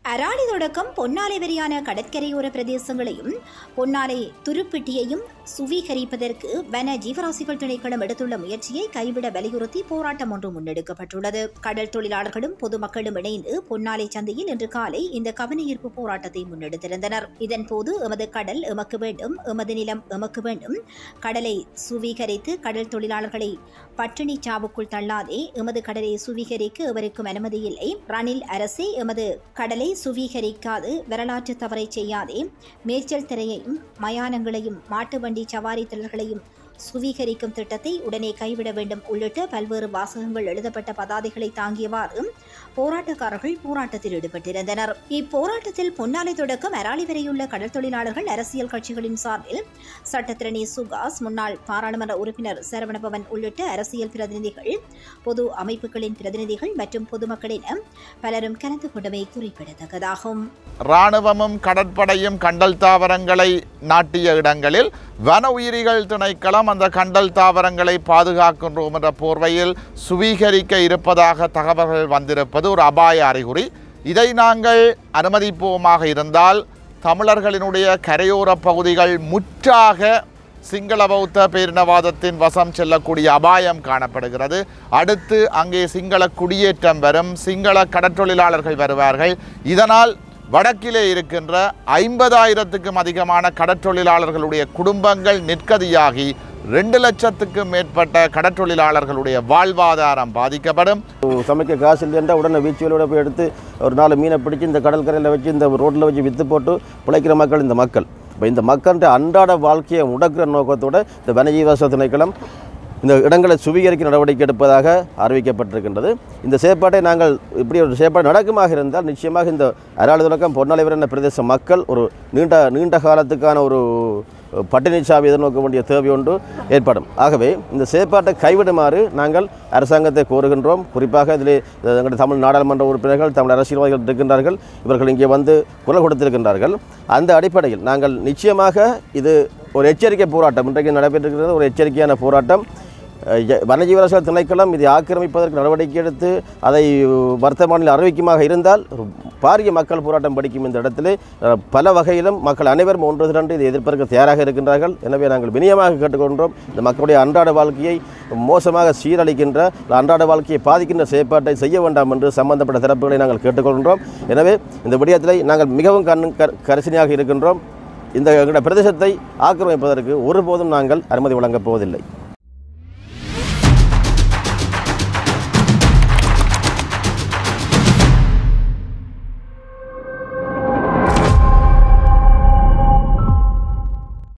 அராலி தொடக்கம் பொன்னாலை வரையான கடற்கரையோர பிரதேசங்களையும் பொன்னாலை துருப்பிட்டியையும் சுவீகரிப்பதற்கு வன ஜீவராசிகள் திணைக்களம் எடுத்துள்ள முயற்சியை கைவிட வலியுறுத்தி போராட்டம் ஒன்று முன்னெடுக்கப்பட்டுள்ளது கடல் தொழிலாளர்களும் பொதுமக்களும் இணைந்து பொன்னாலை சந்தையில் இன்று காலை இந்த கவனஈர்ப்பு போராட்டத்தை முன்னெடுத்திருந்தனர் இதன்போது எமது கடல் எமக்கு வேண்டும் எமது நிலம் எமக்கு வேண்டும் கடலை சுவீகரித்து கடல் தொழிலாளர்களை பட்டினி சாவுக்குள் தள்ளாதே எமது கடலை சுவீகரிக்க எவருக்கும் அனுமதி இல்லை ரணில் அரசே எமது கடலை சுவீகரிக்காது வரலாற்று தவறை செய்யாதே மேய்ச்சல் திரையையும் மயானங்களையும் மாட்டு வண்டி சவாரி திரள்களையும் சுவீகரிக்கும் திட்டத்தை உடனே கைவிட வேண்டும் உள்ளிட்ட பல்வேறு வாசகங்கள் எழுதப்பட்ட பதாதைகளை தாங்கியவாறு போராட்டக்காரர்கள் போராட்டத்தில் ஈடுபட்டிருந்தனர் இப்போராட்டத்தில் பொன்னாலை தொடக்கம் அராலி வரையுள்ள கடல் தொழிலாளர்கள் அரசியல் கட்சிகளின் சார்பில் சட்டத்திரணி சுகாஸ் முன்னாள் பாராளுமன்ற உறுப்பினர் சரவணபவன் உள்ளிட்ட அரசியல் பிரதிநிதிகள் பொது அமைப்புகளின் பிரதிநிதிகள் மற்றும் பொதுமக்கள் என பலரும் கலந்து கொண்டமை குறிப்பிடத்தக்கதாகும் இராணுவமும் கடற்படையும் கண்டல் தாவரங்களை நாட்டிய இடங்களில் வன உயிரிகள் திணைக்களம் அந்த கண்டல் தாவரங்களை பாதுகாக்கின்றோம் என்ற போர்வையில் சுவீகரிக்க இருப்பதாக தகவல்கள் வந்திருப்பது ஒரு அபாய அறிகுறி இதை நாங்கள் அனுமதிப்போமாக இருந்தால் தமிழர்களினுடைய கரையோர பகுதிகள் முற்றாக சிங்கள பௌத்த பேரினவாதத்தின் வசம் செல்லக்கூடிய அபாயம் காணப்படுகிறது அடுத்து அங்கே சிங்கள குடியேற்றம் வரும் சிங்கள கடற்றொழிலாளர்கள் வருவார்கள் இதனால் வடக்கிலே இருக்கின்ற ஐம்பதாயிரத்துக்கும் அதிகமான கடற்றொழிலாளர்களுடைய குடும்பங்கள் நிற்கதியாகி ரெண்டு லட்சத்துக்கும் மேற்பட்ட கடற்றொழிலாளர்களுடைய வாழ்வாதாரம் பாதிக்கப்படும் சமைக்க காசு இல்லைன்றா உடனே வீச்சுகளோட போய் எடுத்து ஒரு நாலு மீனை பிடிச்சி இந்த கடற்கரையில் வச்சு இந்த ரோட்டில் வச்சு விற்று போட்டு பிழைக்கிற மக்கள் இந்த மக்கள் இப்போ இந்த மக்கள்கிட்ட அன்றாட வாழ்க்கையை முடக்கிற நோக்கத்தோட இந்த வனஜீவாச திணைக்களம் இந்த இடங்களை சுவீகரிக்க நடவடிக்கை எடுப்பதாக அறிவிக்கப்பட்டிருக்கின்றது இந்த செயற்பாட்டை நாங்கள் இப்படி ஒரு செயற்பாடு நடக்குமாக இருந்தால் நிச்சயமாக இந்த அராளி தொடக்கம் பொன்னாலைவர் என்ற பிரதேச மக்கள் ஒரு நீண்ட நீண்ட காலத்துக்கான ஒரு பட்டினி சாவி எதிர்நோக்க வேண்டிய தேவை ஒன்று ஏற்படும் ஆகவே இந்த செயற்பாட்டை கைவிடுமாறு நாங்கள் அரசாங்கத்தை கோருகின்றோம் குறிப்பாக இதில் எங்களுடைய தமிழ் நாடாளுமன்ற உறுப்பினர்கள் தமிழ் அரசியல்வாதிகள் இருக்கின்றார்கள் இவர்கள் இங்கே வந்து குரல் கொடுத்திருக்கின்றார்கள் அந்த அடிப்படையில் நாங்கள் நிச்சயமாக இது ஒரு எச்சரிக்கை போராட்டம் இன்றைக்கு நடைபெற்றிருக்கிறது ஒரு எச்சரிக்கையான போராட்டம் அஹ் எ- வனஜீவராசிகள் திணைக்களம் இதை ஆக்கிரமிப்பதற்கு நடவடிக்கை எடுத்து அதை வர்த்தமானில் அறிவிக்குமாக இருந்தால் ஒரு பாரிய மக்கள் போராட்டம் படிக்கும் இந்த இடத்திலே அஹ், பல வகையிலும் மக்கள் அனைவரும் ஒன்று திரண்டு இதை எதிர்ப்பதற்கு தயாராக இருக்கின்றார்கள் எனவே நாங்கள் வினயமாக கேட்டுக்கொண்டோம் இந்த மக்களுடைய அன்றாட வாழ்க்கையை மோசமாக சீரழிக்கின்ற அன்றாட வாழ்க்கையை பாதிக்கின்ற செயற்பாட்டை செய்ய வேண்டாம் என்று சம்பந்தப்பட்ட தரப்புகளை நாங்கள் கேட்டுக்கொள்கின்றோம் எனவே இந்த விடயத்திலே நாங்கள் மிகவும் கண் கர்- கரிசனையாக இருக்கின்றோம் இந்த எங்களுடைய பிரதேசத்தை ஆக்கிரமிப்பதற்கு ஒருபோதும் நாங்கள் அனுமதி வழங்கப் போவதில்லை